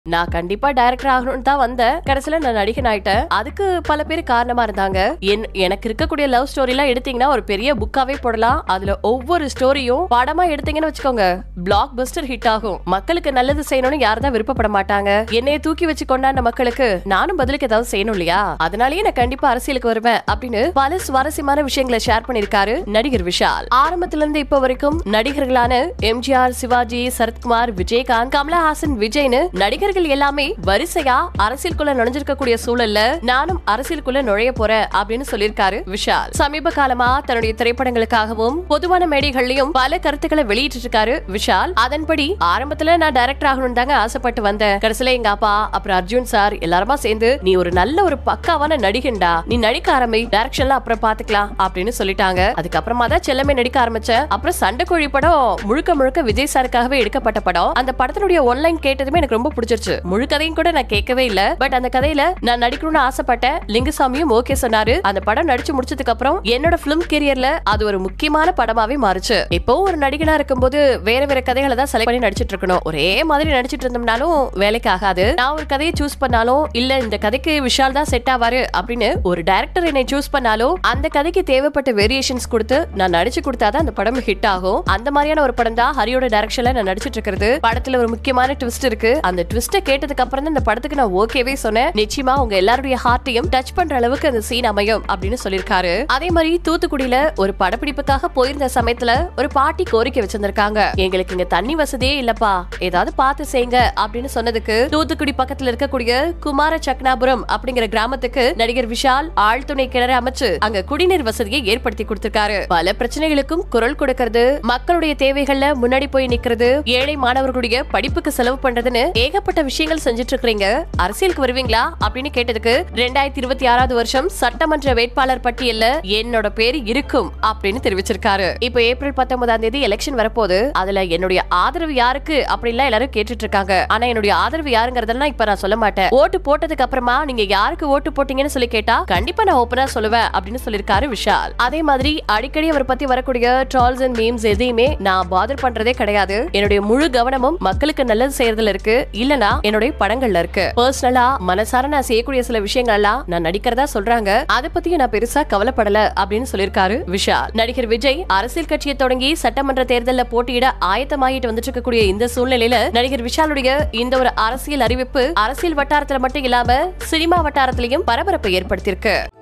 நான் கண்டிப்பா டைரக்டர் ஆகணும்னு தான் வந்தேன் கடைசியில நான் நடிகன் ஆயிட்டேன் அதுக்கு பல பேர் காரணமா இருந்தாங்க என் எனக்கு இருக்கக்கூடிய லவ் ஸ்டோரி எல்லாம் எடுத்தீங்கன்னா ஒரு பெரிய புக்காவே போடலாம் அதுல ஒவ்வொரு ஸ்டோரியும் படமா எடுத்தீங்கன்னு வச்சுக்கோங்க பிளாக் பஸ்டர் ஹிட் ஆகும் மக்களுக்கு நல்லது செய்யணும்னு யாரும் தான் விருப்பப்பட மாட்டாங்க என்னைய தூக்கி வச்சு கொண்டாடின மக்களுக்கு நானும் பதிலுக்கு ஏதாவது செய்யணும் இல்லையா அதனாலேயே நான் கண்டிப்பா அரசியலுக்கு வருவேன் அப்படின்னு பல சுவாரஸ்யமான விஷயங்களை ஷேர் பண்ணிருக்காரு நடிகர் விஷால் ஆரம்பத்துல இருந்து இப்ப வரைக்கும் நடிகர்களான எம்ஜிஆர் சிவாஜி சரத்குமார் விஜயகாந்த் கமலஹாசன் விஜய்னு நடிகர்கள் எல்லாமே வரிசையா அரசியலுக்குள்ள நுழைஞ்சிருக்கக்கூடிய சூழல்ல நானும் அரசியலுக்குள்ள நுழைய போறேன் அப்படின்னு சொல்லியிருக்காரு விஷால் சமீப காலமா தன்னுடைய திரைப்படங்களுக்காகவும் பொதுவான மேடைகள்லயும் பல கருத்துக்களை வெளியிட்டு இருக்காரு விஷால் அதன்படி ஆரம்பத்துல நான் டைரக்டர் ஆகணும்னு தாங்க ஆசைப்பட்டு வந்தேன் கடைசியில எங்க அப்பா அப்புறம் அர்ஜுன் சார் எல்லாருமா சேர்ந்து நீ ஒரு நல்ல ஒரு பக்காவான நடிகன்டா நீ நடிக்க ஆரம்பி டைரக்ஷன்ல அப்புறம் பாத்துக்கலாம் அப்படின்னு சொல்லிட்டாங்க அதுக்கப்புறமா தான் செல்லமே நடிக்க ஆரம்பிச்சேன் அப்புறம் சண்டைக்கோழி படம் முழுக்க முழுக்க விஜய் சாருக்காகவே எடுக்கப்பட்ட படம் அந்த படத்தினுடைய ஒன்லைன் கேட்டதுமே எனக்கு ரொம்ப பிடிச்சிருச்சு முழு கதையும் கூட நான் கேட்கவே இல்ல பட் அந்த கதையில நான் நடிக்கணும்னு ஆசைப்பட்டேன் லிங்குசாமியும் ஓகே சொன்னாரு அந்த படம் நடிச்சு முடிச்சதுக்கு அப்புறம் என்னோட பிலிம் கெரியர்ல அது ஒரு முக்கியமான படமாவே மாறுச்சு இப்போ ஒரு நடிகனா இருக்கும்போது வேற வேற கதைகளை தான் செலக்ட் பண்ணி நடிச்சிட்டு இருக்கணும் ஒரே மாதிரி நடிச்சிட்டு இருந்தோம்னாலும் வேலைக்கு ஆகாது நான் ஒரு கதையை சூஸ் பண்ணாலும் இல்ல இந்த கதைக்கு விஷால் தான் செட் ஆவாரு அப்படின்னு ஒரு டைரக்டர் என்னை சூஸ் பண்ணாலும் அந்த கதைக்கு தேவைப்பட்ட வேரியேஷன்ஸ் கொடுத்து நான் நடிச்சு கொடுத்தாதான் அந்த படம் ஹிட் ஆகும் அந்த மாதிரியான ஒரு படம் தான் ஹரியோட டைரக்ஷன்ல நான் நடிச்சிட்டு இருக்கிறது படத்துல ஒரு முக்கியமான ட்விஸ்ட் இருக்கு அந்த ட்விஸ்ட கேட்டதுக்கு அப்புறம் தான் இந்த படத்துக்கு நான் ஓகேவே சொன்னேன் நிச்சயமா உங்க எல்லாருடைய ஹார்ட்டையும் டச் பண்ற அளவுக்கு அந்த சீன் அமையும் அப்படின்னு சொல்லிருக்காரு அதே மாதிரி தூத்துக்குடியில ஒரு படப்பிடிப்புக்காக போயிருந்த சமயத்துல ஒரு பாட்டி கோரிக்கை வச்சிருந்திருக்காங்க எங்களுக்கு இங்க தண்ணி வசதியே இல்லப்பா ஏதாவது பார்த்து செய்யுங்க அப்படின்னு சொன்னதுக்கு தூத்துக்குடி பக்கத்துல இருக்கக்கூடிய குமார சக்னாபுரம் அப்படிங்கிற கிராமத்துக்கு நடிகர் விஷால் ஆழ்துணை கிணறு அமைச்சு அங்க குடிநீர் வசதியை ஏற்படுத்தி கொடுத்திருக்காரு பல பிரச்சனைகளுக்கும் குரல் கொடுக்கறது மக்களுடைய தேவைகள்ல முன்னாடி போய் நிக்கிறது ஏழை மாணவர்களுடைய படிப்புக்கு செலவு பண்றதுன்னு ஏகப்பட்ட விஷயங்கள் செஞ்சுட்டு இருக்கீங்க அரசியலுக்கு வருவீங்களா அப்படின்னு கேட்டதுக்கு ரெண்டாயிரத்தி இருபத்தி ஆறாவது வருஷம் சட்டமன்ற வேட்பாளர் பட்டியல்ல என்னோட பேர் இருக்கும் அப்படின்னு தெரிவிச்சிருக்காரு இப்போ ஏப்ரல் பத்தொன்பதாம் தேதி எலெக்ஷன் வரப்போகுது அதுல என்னுடைய ஆதரவு யாருக்கு அப்படின்லாம் எல்லாரும் கேட்டுட்டு இருக்காங்க ஆனா என்னுடைய ஆதரவு யாருங்கறதெல்லாம் இப்ப நான் சொல்ல மாட்டேன் ஓட்டு போட்டதுக்கு அப்புறமா நீங்க யாருக்கு ஓட்டு போட்டீங்கன்னு சொல்லி கேட்டா கண்டிப்பா நான் ஓப்பனா சொல்லுவேன் அப்படின்னு சொல்லிருக்காரு விஷால் அதே மாதிரி அடிக்கடி அவர் பத்தி வரக்கூடிய ட்ரால்ஸ் அண்ட் மீம்ஸ் எதையுமே நான் பாதர் பண்றதே கிடையாது என்னுடைய முழு கவனமும் மக்களுக்கு நல்லது செய்யறதுல இருக்கு இல்லனா என்னுடைய படங்கள்ல இருக்கு பர்சனலா மனசார நான் செய்யக்கூடிய சில விஷயங்கள் எல்லாம் நான் நடிக்கிறதா சொல்றாங்க அதை பத்தியும் நான் பெருசா கவலைப்படல அப்படின்னு சொல்லிருக்காரு விஷால் நடிகர் விஜய் அரசியல் கட்சியை தொடங்கி சட்டமன்ற தேர்தல்ல போட்டியிட ஆயத்தமாகிட்டு வந்துட்டு இருக்கக்கூடிய இந்த சூழ்நிலையில நடிகர் விஷாலுடைய இந்த ஒரு அரசியல் அறிவிப்பு அரசியல் வட்டாரத்துல மட்டும் இல்லாம சினிமா வட்டாரத்திலையும் பரபரப்பை ஏற்படுத்தியிருக்கு